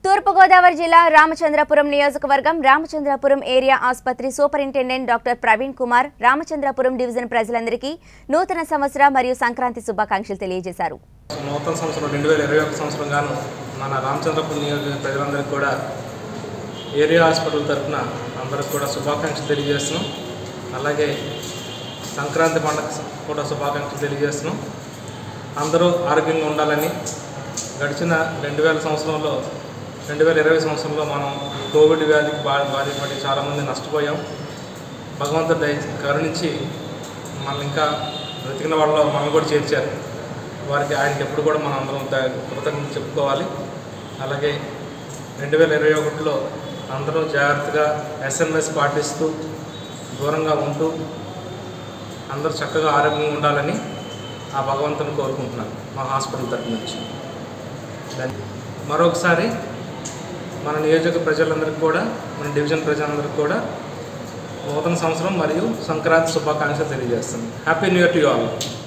తూర్పుగోదావరి జిల్లా రామచంద్రపురం నియోజకవర్గం రామచంద్రపురం ఏరియా ఆసుపత్రి superintendent doctor Praveen Kumar Ramachandrapuram division ప్రజలందరికీ నూతన సంవత్సర మరియు సంక్రాంతి శుభాకాంక్షలు తెలియజేశారు నూతన సంవత్సరం రెండు వేల ఇరవై ఒక సంవత్సరం గాను మన రామచంద్రపురం నియోజక ప్రజలందరికీ కూడా ఏరియా హాస్పిటల్ తరఫున అందరికి కూడా శుభాకాంక్షలు తెలియజేస్తున్నాం అలాగే సంక్రాంతి పండుగ కూడా శుభాకాంక్షలు తెలియజేస్తున్నాం అందరూ ఆరోగ్యంగా ఉండాలని గడిచిన రెండు వేల సంవత్సరంలో రెండు వేల ఇరవై సంవత్సరంలో మనం కోవిడ్ వ్యాధికి బా బాధపడి చాలామంది నష్టపోయాం భగవంతుడు దయ కరుణించి మనల్ని ఇంకా బ్రతికిన వాళ్ళలో మనల్ని కూడా చేర్చారు వారికి ఆయనకి ఎప్పుడు కూడా మనం అందరం ద- కృతజ్ఞత చెప్పుకోవాలి అలాగే రెండు వేల ఇరవై ఒకటిలో అందరూ జాగ్రత్తగా ఎస్ఎంఎస్ పాటిస్తూ దూరంగా ఉంటూ అందరూ చక్కగా ఆరోగ్యంగా ఉండాలని ఆ భగవంతుని కోరుకుంటున్నాను మా హాస్పిటల్ తరపు నుంచి ధన్య- మరొకసారి మన నియోజక ప్రజలందరికీ కూడా మన డివిజన్ ప్రజలందరికీ కూడా నూతన సంవత్సరం మరియు సంక్రాంతి శుభాకాంక్షలు తెలియజేస్తాను happy new year to all